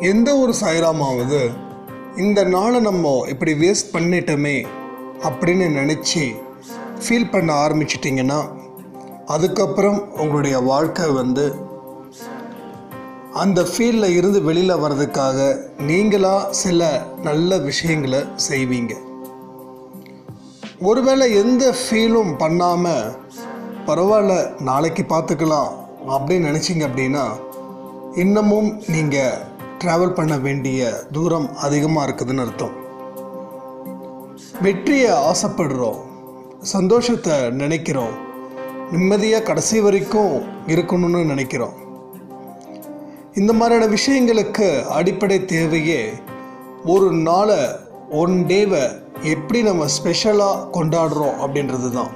எந்த ஒரு சாய்ராமாவது இந்த நாளை நம்ம இப்படி வேஸ்ட் பண்ணிட்டோமே அப்படின்னு நினச்சி ஃபீல் பண்ண ஆரம்பிச்சிட்டிங்கன்னா அதுக்கப்புறம் உங்களுடைய வாழ்க்கை வந்து அந்த ஃபீல்டில் இருந்து வெளியில் வர்றதுக்காக நீங்களாக சில நல்ல விஷயங்களை செய்வீங்க ஒருவேளை எந்த ஃபீலும் பண்ணாமல் பரவாயில்ல நாளைக்கு பார்த்துக்கலாம் அப்படின்னு நினச்சிங்க அப்படின்னா இன்னமும் நீங்கள் ட்ராவல் பண்ண வேண்டிய தூரம் அதிகமாக இருக்குதுன்னு அர்த்தம் வெற்றியை ஆசைப்படுறோம் சந்தோஷத்தை நினைக்கிறோம் நிம்மதியாக கடைசி வரைக்கும் இருக்கணும்னு நினைக்கிறோம் இந்த மாதிரியான விஷயங்களுக்கு அடிப்படை தேவையே ஒரு நாளை ஒன் டேவை எப்படி நம்ம ஸ்பெஷலாக கொண்டாடுறோம் அப்படின்றது தான்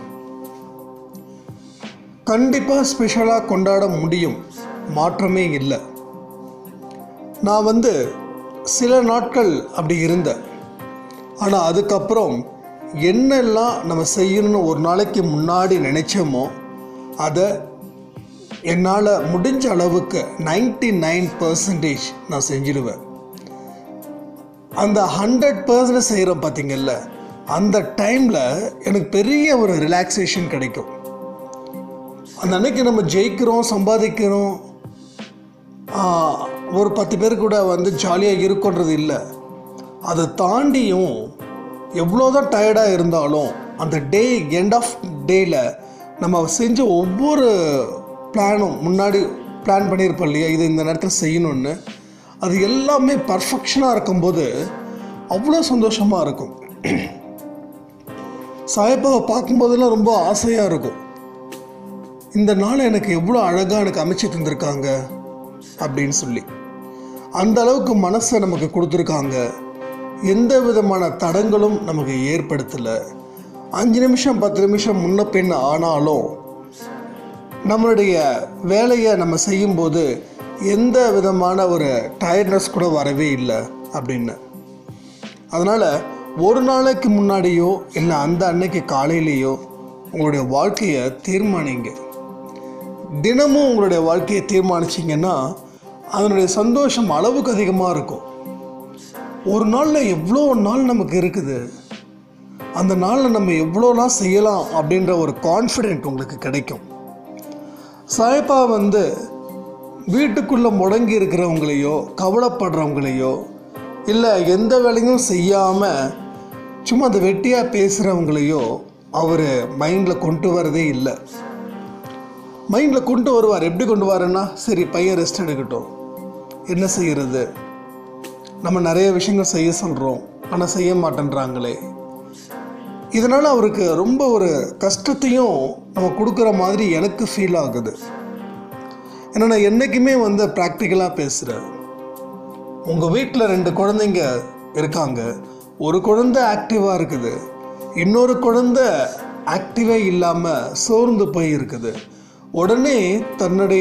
கண்டிப்பாக ஸ்பெஷலாக கொண்டாட முடியும் மாற்றமே இல்லை நான் வந்து சில நாட்கள் அப்படி இருந்தேன் ஆனால் அதுக்கப்புறம் என்னெல்லாம் நம்ம செய்யணும்னு ஒரு நாளைக்கு முன்னாடி நினச்சோமோ அதை என்னால் முடிஞ்ச அளவுக்கு நைன்டி நைன் பர்சன்டேஜ் நான் செஞ்சிடுவேன் அந்த ஹண்ட்ரட் பர்சன்ட் செய்கிறோம் பார்த்தீங்கல்ல அந்த டைமில் எனக்கு பெரிய ஒரு ரிலாக்ஸேஷன் கிடைக்கும் அந்த அன்னைக்கு நம்ம ஜெயிக்கிறோம் சம்பாதிக்கிறோம் ஆஹ், ஒரு பத்து பேர் கூட வந்து ஜாலியாக இருக்குன்றது இல்லை அதை தாண்டியும் எவ்வளோதான் டயர்டாக இருந்தாலும் அந்த டே எண்ட் ஆஃப் டேயில் நம்ம செஞ்ச ஒவ்வொரு பிளானும் முன்னாடி பிளான் பண்ணியிருப்போம் இல்லையா இது இந்த நேரத்தில் செய்யணும்னு அது எல்லாமே பர்ஃபெக்ஷனாக இருக்கும்போது அவ்வளோ சந்தோஷமாக இருக்கும் சாயப்பாவை பார்க்கும்போதெல்லாம் ரொம்ப ஆசையாக இருக்கும் இந்த நாள் எனக்கு எவ்வளோ அழகாக எனக்கு அமைச்சு தந்திருக்காங்க அப்படின்னு சொல்லி அந்த அளவுக்கு மனசை நமக்கு கொடுத்துருக்காங்க எந்த விதமான தடங்களும் நமக்கு ஏற்படுத்தலை அஞ்சு நிமிஷம் பத்து நிமிஷம் முன்ன பின் ஆனாலும் நம்மளுடைய வேலையை நம்ம செய்யும்போது எந்த விதமான ஒரு டயர்ட்னஸ் கூட வரவே இல்லை அப்படின்னு அதனால் ஒரு நாளைக்கு முன்னாடியோ இல்லை அந்த அன்னைக்கு காலையிலேயோ உங்களுடைய வாழ்க்கையை தீர்மானிங்க தினமும் உங்களுடைய வாழ்க்கையை தீர்மானிச்சிங்கன்னா அதனுடைய சந்தோஷம் அளவுக்கு அதிகமாக இருக்கும் ஒரு நாளில் எவ்வளோ நாள் நமக்கு இருக்குது அந்த நாளில் நம்ம எவ்வளோலாம் செய்யலாம் அப்படின்ற ஒரு கான்ஃபிடென்ட் உங்களுக்கு கிடைக்கும் சாய்பா வந்து வீட்டுக்குள்ளே முடங்கி இருக்கிறவங்களையோ கவலைப்படுறவங்களையோ இல்லை எந்த வேலையும் செய்யாமல் சும்மா அந்த வெட்டியாக பேசுகிறவங்களையோ அவர் மைண்டில் கொண்டு வரதே இல்லை மைண்டில் கொண்டு வருவார் எப்படி கொண்டு வாருன்னா சரி பையன் ரெஸ்ட் எடுக்கட்டும் என்ன செய்கிறது நம்ம நிறைய விஷயங்கள் செய்ய சொல்கிறோம் ஆனால் செய்ய மாட்டேன்றாங்களே இதனால் அவருக்கு ரொம்ப ஒரு கஷ்டத்தையும் நம்ம கொடுக்குற மாதிரி எனக்கு ஃபீல் ஆகுது ஏன்னா நான் என்றைக்குமே வந்து ப்ராக்டிக்கலாக பேசுகிறேன் உங்கள் வீட்டில் ரெண்டு குழந்தைங்க இருக்காங்க ஒரு குழந்தை ஆக்டிவாக இருக்குது இன்னொரு குழந்தை ஆக்டிவே இல்லாமல் சோர்ந்து போய் இருக்குது உடனே தன்னுடைய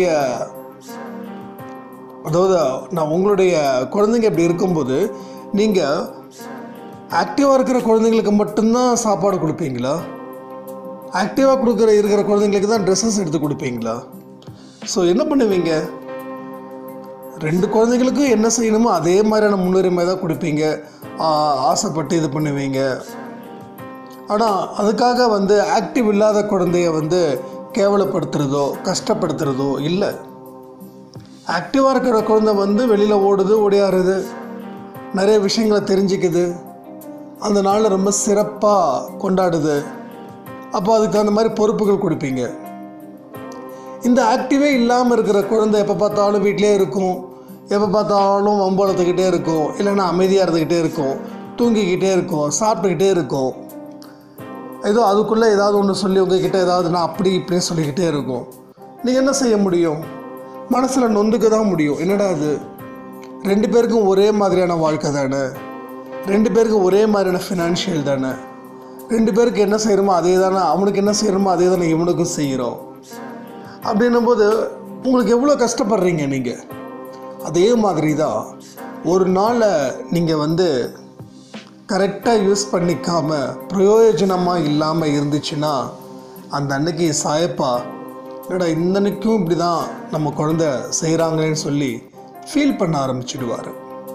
அதாவது நான் உங்களுடைய குழந்தைங்க இப்படி இருக்கும்போது நீங்கள் ஆக்டிவாக இருக்கிற குழந்தைங்களுக்கு மட்டும்தான் சாப்பாடு கொடுப்பீங்களா ஆக்டிவாக கொடுக்குற இருக்கிற குழந்தைங்களுக்கு தான் ட்ரெஸ்ஸஸ் எடுத்து கொடுப்பீங்களா ஸோ என்ன பண்ணுவீங்க ரெண்டு குழந்தைங்களுக்கும் என்ன செய்யணுமோ அதே மாதிரியான முன்னுரிமை தான் கொடுப்பீங்க ஆ, ஆசைப்பட்டு இது பண்ணுவீங்க ஆனால் அதுக்காக வந்து ஆக்டிவ் இல்லாத குழந்தைய வந்து கேவலப்படுத்துறதோ கஷ்டப்படுத்துறதோ இல்லை ஆக்டிவாக இருக்கிற குழந்தை வந்து வெளியில் ஓடுது ஓடியாருது நிறைய விஷயங்களை தெரிஞ்சுக்குது அந்த நாளை ரொம்ப சிறப்பாக கொண்டாடுது அப்போ அதுக்கு தகுந்த மாதிரி பொறுப்புகள் கொடுப்பீங்க இந்த ஆக்டிவே இல்லாமல் இருக்கிற குழந்தை எப்போ பார்த்தாலும் வீட்டிலே இருக்கும் எப்போ பார்த்தாலும் வம்பளத்துக்கிட்டே இருக்கும் இல்லைன்னா அமைதியாக இருந்துக்கிட்டே இருக்கும் தூங்கிக்கிட்டே இருக்கும் சாப்பிட்டுக்கிட்டே இருக்கும் ஏதோ அதுக்குள்ளே ஏதாவது ஒன்று சொல்லி உங்ககிட்ட ஏதாவது நான் அப்படி இப்படின்னு சொல்லிக்கிட்டே இருக்கும் நீங்கள் என்ன செய்ய முடியும் மனசில் நொந்துக்க தான் முடியும் என்னடா அது ரெண்டு பேருக்கும் ஒரே மாதிரியான வாழ்க்கை தானே ரெண்டு பேருக்கும் ஒரே மாதிரியான ஃபினான்ஷியல் தானே ரெண்டு பேருக்கு என்ன செய்கிறோமோ அதே தானே அவனுக்கு என்ன செய்கிறோமோ அதே தானே இவனுக்கும் செய்கிறோம் அப்படின்னும் போது உங்களுக்கு எவ்வளோ கஷ்டப்படுறீங்க நீங்கள் அதே மாதிரி தான் ஒரு நாளை நீங்கள் வந்து கரெக்டாக யூஸ் பண்ணிக்காம பிரயோஜனமாக இல்லாமல் இருந்துச்சுன்னா அந்த அன்னைக்கு சாயப்பா என்னடா இந்த அன்னைக்கும் இப்படி தான் நம்ம குழந்த செய்கிறாங்களேன்னு சொல்லி ஃபீல் பண்ண ஆரம்பிச்சிடுவார்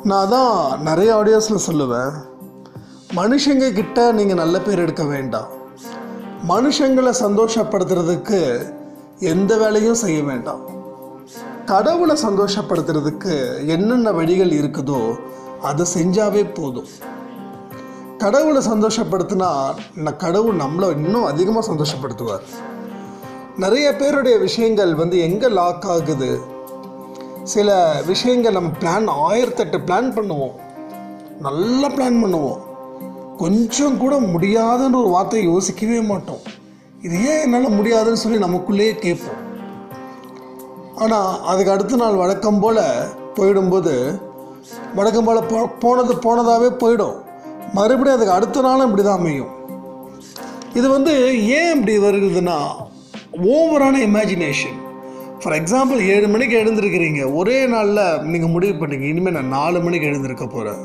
நான் தான் நிறைய ஆடியோஸில் சொல்லுவேன் மனுஷங்க கிட்ட நீங்கள் நல்ல பேர் எடுக்க வேண்டாம் மனுஷங்களை சந்தோஷப்படுத்துறதுக்கு எந்த வேலையும் செய்ய வேண்டாம் கடவுளை சந்தோஷப்படுத்துறதுக்கு என்னென்ன வழிகள் இருக்குதோ அதை செஞ்சாவே போதும் கடவுளை சந்தோஷப்படுத்தினா ந- கடவுள் நம்மளை இன்னும் அதிகமாக சந்தோஷப்படுத்துவார் நிறைய பேருடைய விஷயங்கள் வந்து எங்கே லாக் ஆகுது சில விஷயங்கள் நம்ம பிளான் ஆயிரத்தெட்டு பிளான் பண்ணுவோம் நல்லா பிளான் பண்ணுவோம் கொஞ்சம் கூட முடியாதுன்ற ஒரு வார்த்தையை யோசிக்கவே மாட்டோம் இது ஏன் என்னால் முடியாதுன்னு சொல்லி நமக்குள்ளேயே கேட்போம் ஆனால் அதுக்கு அடுத்த நாள் வழக்கம் போல் போயிடும்போது வழக்கம் போல் போ போனது போனதாகவே போயிடும் மறுபடியும் அதுக்கு அடுத்த நாளும் இப்படி தான் அமையும் இது வந்து ஏன் இப்படி வருகுதுன்னா ஓவரான இமேஜினேஷன் ஃபார் எக்ஸாம்பிள் ஏழு மணிக்கு எழுந்திருக்கிறீங்க ஒரே நாளில் நீங்கள் முடிவு பண்ணீங்க இனிமேல் நான் நாலு மணிக்கு எழுந்திருக்க போகிறேன்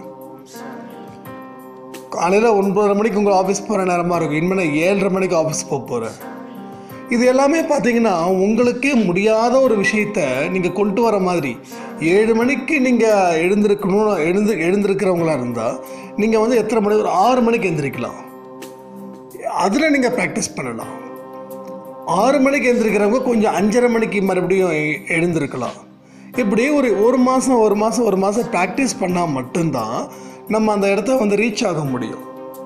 காலையில் ஒன்பதரை மணிக்கு உங்கள் ஆஃபீஸ் போகிற நேரமாக இருக்கும் இனிமேல் நான் ஏழரை மணிக்கு ஆஃபீஸ் போக போகிறேன் இது எல்லாமே பார்த்தீங்கன்னா உங்களுக்கே முடியாத ஒரு விஷயத்த நீங்கள் கொண்டு வர மாதிரி ஏழு மணிக்கு நீங்கள் எழுந்திருக்கணும் எழுந்து எழுந்திருக்கிறவங்களா இருந்தால் நீங்கள் வந்து எத்தனை மணி ஒரு ஆறு மணிக்கு எழுந்திரிக்கலாம் அதில் நீங்கள் ப்ராக்டிஸ் பண்ணலாம் ஆறு மணிக்கு எழுந்திருக்கிறவங்க கொஞ்சம் அஞ்சரை மணிக்கு மறுபடியும் எ- எழுந்திருக்கலாம் இப்படி ஒரு ஒரு மாதம் ஒரு மாதம் ஒரு மாதம் ப்ராக்டிஸ் பண்ணால் மட்டும்தான் நம்ம அந்த இடத்த வந்து ரீச் ஆக முடியும்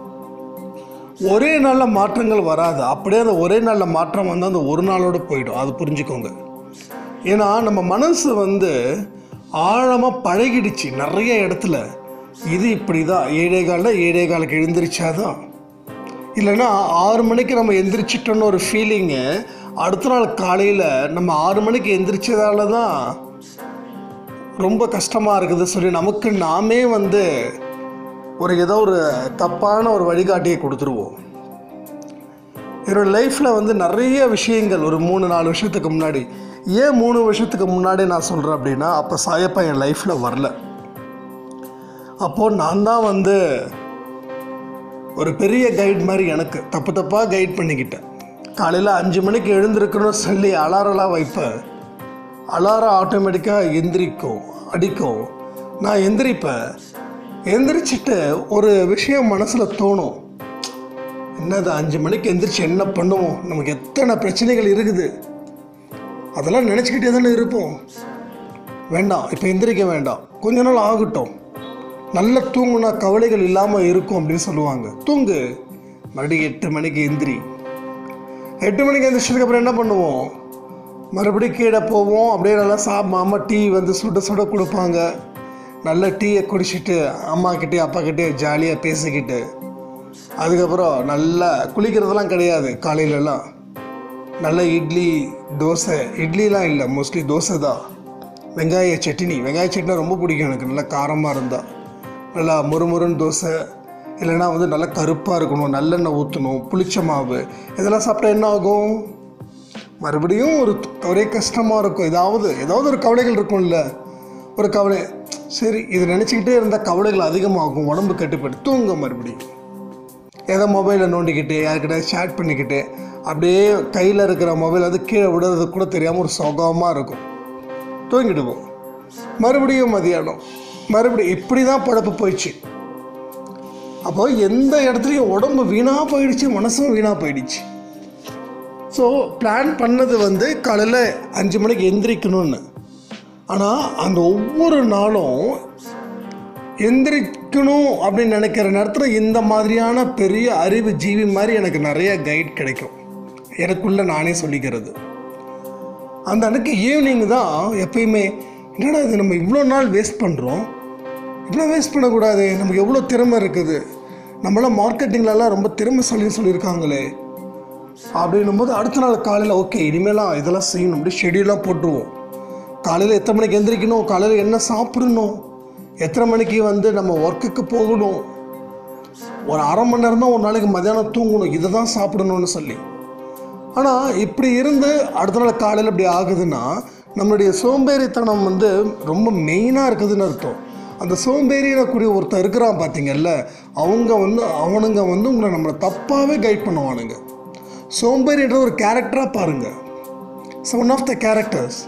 ஒரே நாளில் மாற்றங்கள் வராது அப்படியே அந்த ஒரே நாளில் மாற்றம் வந்து அந்த ஒரு நாளோட போயிடும் அது புரிஞ்சுக்கோங்க ஏன்னா நம்ம மனசு வந்து ஆழமாக பழகிடுச்சு நிறைய இடத்துல இது இப்படி தான் ஏழே காலில் ஏழே காலுக்கு எழுந்திரிச்சாதான் இல்லைன்னா ஆறு மணிக்கு நம்ம எந்திரிச்சிட்டோன்னு ஒரு ஃபீலிங்கு அடுத்த நாள் காலையில் நம்ம ஆறு மணிக்கு எந்திரிச்சதால தான் ரொம்ப கஷ்டமாக இருக்குது சொல்லி நமக்கு நாமே வந்து ஒரு ஏதோ ஒரு தப்பான ஒரு வழிகாட்டியை கொடுத்துருவோம் என்னோட லைஃப்பில் வந்து நிறைய விஷயங்கள் ஒரு மூணு நாலு வருஷத்துக்கு முன்னாடி ஏன் மூணு வருஷத்துக்கு முன்னாடி நான் சொல்கிறேன் அப்படின்னா அப்போ சாயப்பா என் லைஃப்பில் வரல அப்போது நான் தான் வந்து ஒரு பெரிய கைட் மாதிரி எனக்கு தப்பு தப்பாக கைட் பண்ணிக்கிட்டேன் காலையில் அஞ்சு மணிக்கு எழுந்திருக்கணும்னு சொல்லி அலாரம்லாம் வைப்பேன் அலாரம் ஆட்டோமேட்டிக்காக எந்திரிக்கும் அடிக்கும் நான் எந்திரிப்பேன் எந்திரிச்சிட்டு ஒரு விஷயம் மனசில் தோணும் என்னது அஞ்சு மணிக்கு எந்திரிச்சு என்ன பண்ணுவோம் நமக்கு எத்தனை பிரச்சனைகள் இருக்குது அதெல்லாம் நினச்சிக்கிட்டே தானே இருப்போம் வேண்டாம் இப்போ எந்திரிக்க வேண்டாம் கொஞ்ச நாள் ஆகட்டும் நல்ல தூங்குனா கவலைகள் இல்லாமல் இருக்கும் அப்படின்னு சொல்லுவாங்க தூங்கு மறுபடியும் எட்டு மணிக்கு எந்திரி எட்டு மணிக்கு எந்திரிச்சதுக்கு அப்புறம் என்ன பண்ணுவோம் மறுபடியும் கீழே போவோம் அப்படியே நல்லா சா அம்மா டீ வந்து சுட சுட கொடுப்பாங்க நல்ல டீயை குடிச்சிட்டு அம்மா கிட்டே அப்பா கிட்டே ஜாலியாக பேசிக்கிட்டு அதுக்கப்புறம் நல்லா குளிக்கிறதெல்லாம் கிடையாது காலையிலலாம் நல்ல இட்லி தோசை இட்லிலாம் இல்லை மோஸ்ட்லி தோசை தான் வெங்காய சட்னி வெங்காய சட்னி ரொம்ப பிடிக்கும் எனக்கு நல்லா காரமாக இருந்தால் நல்லா முறுமுறுன்னு தோசை இல்லைன்னா வந்து நல்லா கருப்பாக இருக்கணும் நல்லெண்ணெய் ஊற்றணும் புளிச்ச மாவு இதெல்லாம் சாப்பிட்டா என்ன ஆகும் மறுபடியும் ஒரு ஒரே கஷ்டமாக இருக்கும் ஏதாவது ஏதாவது ஒரு கவலைகள் இருக்கும்ல ஒரு கவலை சரி இது நினச்சிக்கிட்டே இருந்தால் கவலைகள் அதிகமாகும் உடம்பு கட்டுப்பட்டு தூங்க மறுபடியும் ஏதோ மொபைலை நோண்டிக்கிட்டு யார்கிட்ட சேட் பண்ணிக்கிட்டு அப்படியே கையில் இருக்கிற மொபைல் வந்து கீழே விடுறது கூட தெரியாமல் ஒரு சுகமாக இருக்கும் தூங்கிடுவோம் மறுபடியும் மதியானம் மறுபடியும் இப்படி தான் பழப்பு போயிடுச்சு அப்போ எந்த இடத்துலையும் உடம்பு வீணாக போயிடுச்சு மனசும் வீணாக போயிடுச்சு ஸோ பிளான் பண்ணது வந்து காலையில் அஞ்சு மணிக்கு எந்திரிக்கணும்னு ஆனால் அந்த ஒவ்வொரு நாளும் எந்திரிக்கணும் அப்படின்னு நினைக்கிற நேரத்தில் இந்த மாதிரியான பெரிய அறிவு ஜீவி மாதிரி எனக்கு நிறைய கைட் கிடைக்கும் எனக்குள்ள நானே சொல்லிக்கிறது அந்த அன்னைக்கு ஈவினிங் தான் எப்பயுமே என்னடா இது நம்ம இவ்வளோ நாள் வேஸ்ட் பண்ணுறோம் இவ்வளோ வேஸ்ட் பண்ணக்கூடாது நமக்கு எவ்வளோ திறமை இருக்குது நம்மளாம் மார்க்கெட்டிங்லலாம் ரொம்ப திறமை சொல்லி சொல்லியிருக்காங்களே அப்படின்னும் போது அடுத்த நாள் காலையில் ஓகே இனிமேலாம் இதெல்லாம் செய்யணும் அப்படி ஷெடியூலாக போட்டுருவோம் காலையில் எத்தனை மணிக்கு எந்திரிக்கணும் காலையில் என்ன சாப்பிடணும் எத்தனை மணிக்கு வந்து நம்ம ஒர்க்குக்கு போகணும் ஒரு அரை மணி நேரம் தான் ஒரு நாளைக்கு மத்தியானம் தூங்கணும் இதை தான் சாப்பிடணும்னு சொல்லி ஆனால் இப்படி இருந்து அடுத்த நாள் காலையில் இப்படி ஆகுதுன்னா நம்மளுடைய சோம்பேறித்தனம் வந்து ரொம்ப மெயினாக இருக்குதுன்னு அர்த்தம் அந்த சோம்பேறியக்கூடிய ஒருத்தர் இருக்கிறான் பார்த்தீங்கல்ல அவங்க வந்து அவனுங்க வந்து உங்களை நம்மளை தப்பாகவே கைட் பண்ணுவானுங்க சோம்பேறின்ற ஒரு கேரக்டராக பாருங்கள் ஒன் ஆஃப் த கேரக்டர்ஸ்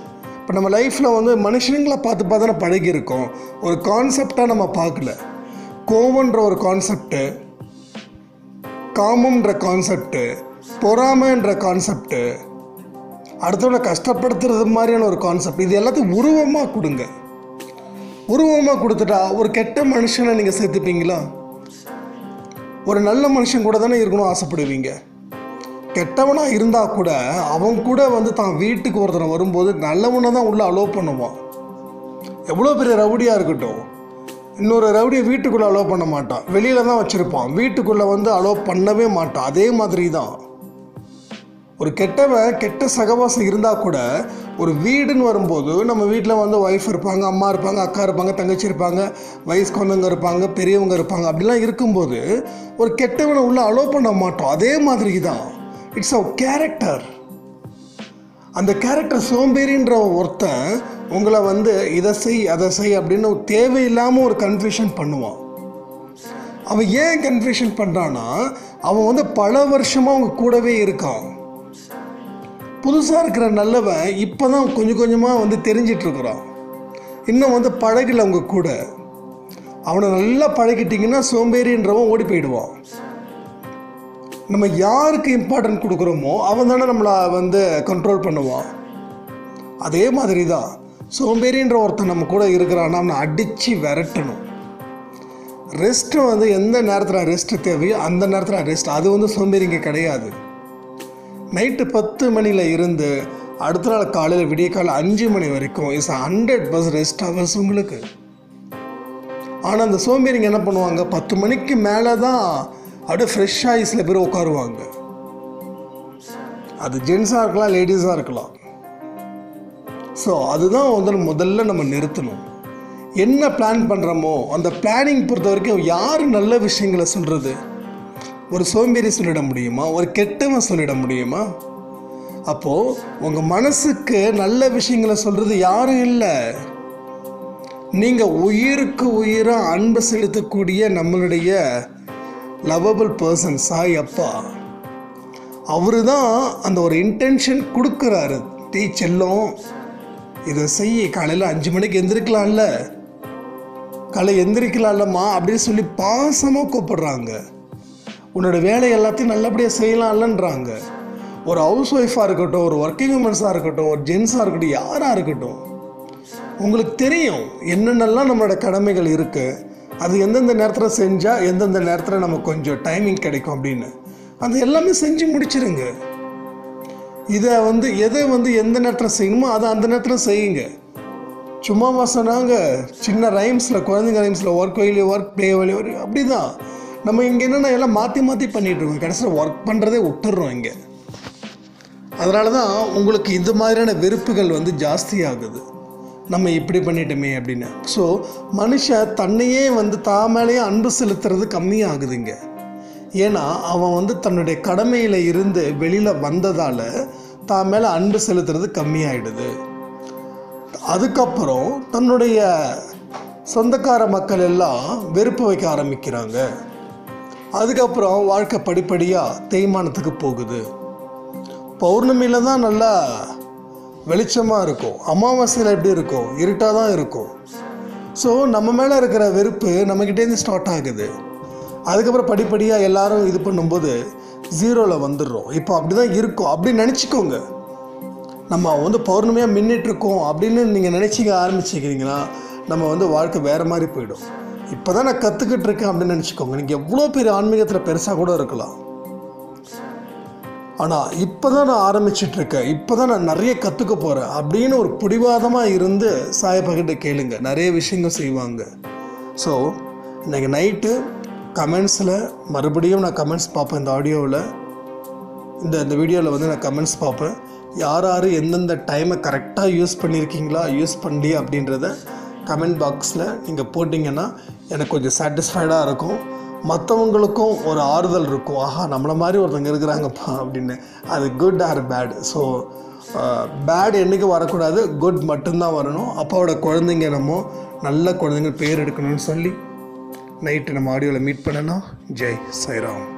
இப்போ நம்ம லைஃப்பில் வந்து மனுஷனுங்களை பார்த்து பார்த்து நம்ம பழகியிருக்கோம் ஒரு கான்செப்டாக நம்ம பார்க்கல கோவன்ற ஒரு கான்செப்ட்டு காமம்ன்ற கான்செப்ட்டு பொறாமைன்ற கான்செப்ட்டு அடுத்தவனை கஷ்டப்படுத்துறது மாதிரியான ஒரு கான்செப்ட் இது எல்லாத்தையும் உருவமாக கொடுங்க உருவமாக கொடுத்துட்டா ஒரு கெட்ட மனுஷனை நீங்கள் சேர்த்துப்பீங்களா ஒரு நல்ல மனுஷன் கூட தானே இருக்கணும் ஆசைப்படுவீங்க கெட்டவனாக இருந்தால் கூட அவன் கூட வந்து தான் வீட்டுக்கு ஒருத்தனை வரும்போது நல்லவனை தான் உள்ளே அலோவ் பண்ணுவான் எவ்வளோ பெரிய ரவுடியாக இருக்கட்டும் இன்னொரு ரவுடியை வீட்டுக்குள்ளே அலோவ் பண்ண மாட்டான் வெளியில் தான் வச்சுருப்பான் வீட்டுக்குள்ளே வந்து அலோவ் பண்ணவே மாட்டான் அதே மாதிரி தான் ஒரு கெட்டவன் கெட்ட சகவாசம் இருந்தால் கூட ஒரு வீடுன்னு வரும்போது நம்ம வீட்டில் வந்து ஒய்ஃப் இருப்பாங்க அம்மா இருப்பாங்க அக்கா இருப்பாங்க தங்கச்சி இருப்பாங்க வயசுக்கு வந்தவங்க இருப்பாங்க பெரியவங்க இருப்பாங்க அப்படிலாம் இருக்கும்போது ஒரு கெட்டவனை உள்ளே அலோவ் பண்ண மாட்டோம் அதே மாதிரி தான் இட்ஸ் அ கேரக்டர் அந்த கேரக்டர் சோம்பேறின்ற ஒருத்தன் உங்களை வந்து இதை செய் அதை செய் அப்படின்னு தேவையில்லாமல் ஒரு கன்ஃபியூஷன் பண்ணுவான் அவன் ஏன் கன்ஃபியூஷன் பண்ணுறான்னா அவன் வந்து பல வருஷமாக அவங்க கூடவே இருக்கான் புதுசாக இருக்கிற நல்லவன் இப்போ தான் கொஞ்சம் கொஞ்சமாக வந்து தெரிஞ்சிட்டு இருக்கிறான் இன்னும் வந்து பழகல அவங்க கூட அவனை நல்லா பழகிட்டிங்கன்னா சோம்பேறின்றவன் ஓடி போயிடுவான் நம்ம யாருக்கு இம்பார்ட்டன்ட் கொடுக்குறோமோ அவன் தானே நம்மளை வந்து கண்ட்ரோல் பண்ணுவான் அதே மாதிரி தான் சோம்பேறின்ற ஒருத்தன் நம்ம கூட இருக்கிறான்னா அவனை அடித்து விரட்டணும் ரெஸ்ட்டு வந்து எந்த நேரத்தில் ரெஸ்ட்டு தேவையோ அந்த நேரத்தில் ரெஸ்ட் அது வந்து சோம்பேறிங்க கிடையாது நைட்டு பத்து மணியில் இருந்து அடுத்த நாள் காலையில் விடிய காலம் அஞ்சு மணி வரைக்கும் is hundred percent rest hours உங்களுக்கு ஆனால் அந்த சோம்பேறிங்க என்ன பண்ணுவாங்க பத்து மணிக்கு மேலே தான் அப்படியே ஃப்ரெஷ்ஷாகி சில பேர் உட்காருவாங்க அது ஜென்ஸாக இருக்கலாம் லேடிஸாக இருக்கலாம் ஸோ அதுதான் வந்து முதல்ல நம்ம நிறுத்தணும் என்ன பிளான் பண்ணுறோமோ அந்த பிளானிங் பொறுத்த வரைக்கும் யார் நல்ல விஷயங்களை சொல்கிறது ஒரு சோம்பேறி சொல்லிட முடியுமா ஒரு கெட்டவன் சொல்லிட முடியுமா அப்போது உங்கள் மனசுக்கு நல்ல விஷயங்களை சொல்கிறது யாரும் இல்லை நீங்கள் உயிருக்கு உயிராக அன்பு செலுத்தக்கூடிய நம்மளுடைய லவபிள் பர்சன் சாய் அப்பா அவரு தான் அந்த ஒரு இன்டென்ஷன் கொடுக்குறாரு டீ செல்லம் இதை செய்ய காலையில் அஞ்சு மணிக்கு எந்திரிக்கலாம்ல காலை எந்திரிக்கலாம்லம்மா அப்படின்னு சொல்லி பாசமாக கூப்பிடுறாங்க உன்னோட வேலை எல்லாத்தையும் நல்லபடியாக செய்யலாம்லன்றாங்க ஒரு ஹவுஸ் ஒய்ஃபாக இருக்கட்டும் ஒரு ஒர்க்கிங் உமன்ஸாக இருக்கட்டும் ஒரு ஜென்ஸாக இருக்கட்டும் யாராக இருக்கட்டும் உங்களுக்கு தெரியும் என்னென்னலாம் நம்மளோட கடமைகள் இருக்குது அது எந்தெந்த நேரத்தில் செஞ்சால் எந்தெந்த நேரத்தில் நமக்கு கொஞ்சம் டைமிங் கிடைக்கும் அப்படின்னு அது எல்லாமே செஞ்சு முடிச்சிருங்க இதை வந்து எதை வந்து எந்த நேரத்தில் செய்யணுமோ அதை அந்த நேரத்தில் செய்யுங்க சும்மாவா சொன்னாங்க சின்ன ரைம்ஸில் குழந்தைங்க ரைம்ஸில் ஒர்க் வயலி ஒர்க் ப்ளே வழி அப்படி தான் நம்ம இங்கே என்னென்னா எல்லாம் மாற்றி மாற்றி பண்ணிகிட்டு இருக்கோம் கடைசியில் ஒர்க் பண்ணுறதே விட்டுடுறோம் இங்கே அதனால தான் உங்களுக்கு இந்த மாதிரியான வெறுப்புகள் வந்து ஜாஸ்தி ஆகுது நம்ம இப்படி பண்ணிட்டோமே அப்படின்னு ஸோ மனுஷன் தன்னையே வந்து தான் மேலேயே அன்பு செலுத்துறது கம்மியாகுதுங்க ஏன்னா அவன் வந்து தன்னுடைய கடமையில் இருந்து வெளியில் வந்ததால் தான் மேலே அன்பு செலுத்துறது கம்மியாயிடுது அதுக்கப்புறம் தன்னுடைய சொந்தக்கார மக்கள் எல்லாம் வெறுப்பு வைக்க ஆரம்பிக்கிறாங்க அதுக்கப்புறம் வாழ்க்கை படிப்படியாக தேய்மானத்துக்கு போகுது பௌர்ணமியில் தான் நல்லா வெளிச்சமாக இருக்கும் அமாவாசையில் எப்படி இருக்கும் இருட்டாக தான் இருக்கும் ஸோ நம்ம மேலே இருக்கிற வெறுப்பு நம்மக்கிட்டேருந்து ஸ்டார்ட் ஆகுது அதுக்கப்புறம் படிப்படியாக எல்லாரும் இது பண்ணும்போது ஜீரோவில் வந்துடுறோம் இப்போ அப்படி தான் இருக்கும் அப்படி நினச்சிக்கோங்க நம்ம வந்து பௌர்ணமியாக மின்னிட்டு இருக்கோம் அப்படின்னு நீங்கள் நினச்சிக்க ஆரம்பிச்சிக்கிறீங்கன்னா நம்ம வந்து வாழ்க்கை வேறு மாதிரி போயிடும் இப்போ தான் நான் கற்றுக்கிட்டு இருக்கேன் அப்படின்னு நினச்சிக்கோங்க நீங்கள் எவ்வளோ பெரிய ஆன்மீகத்தில் பெருசாக கூட இருக்கலாம் ஆனால் இப்போ தான் நான் ஆரம்பிச்சிட்டு இருக்கேன் இப்போ தான் நான் நிறைய கற்றுக்க போகிறேன் அப்படின்னு ஒரு பிடிவாதமாக இருந்து சாயப்பகிட்ட கேளுங்க நிறைய விஷயங்கள் செய்வாங்க ஸோ இன்றைக்கி நைட்டு கமெண்ட்ஸில் மறுபடியும் நான் கமெண்ட்ஸ் பார்ப்பேன் இந்த ஆடியோவில் இந்த இந்த வீடியோவில் வந்து நான் கமெண்ட்ஸ் பார்ப்பேன் யார் யார் எந்தெந்த டைமை கரெக்டாக யூஸ் பண்ணியிருக்கீங்களா யூஸ் பண்ணி அப்படின்றத கமெண்ட் பாக்ஸில் நீங்கள் போட்டிங்கன்னா எனக்கு கொஞ்சம் சாட்டிஸ்ஃபைடாக இருக்கும் மற்றவங்களுக்கும் ஒரு ஆறுதல் இருக்கும் ஆஹா நம்மளை மாதிரி ஒருத்தங்க இருக்கிறாங்கப்பா அப்படின்னு அது good or bad so bad என்றைக்கும் வரக்கூடாது குட் மட்டும்தான் வரணும் அப்பாவோட குழந்தைங்க நம்ம நல்ல குழந்தைங்க பேர் எடுக்கணும்னு சொல்லி நைட்டு நம்ம ஆடியோவில் மீட் பண்ணணும் ஜெய் சாய்ராம்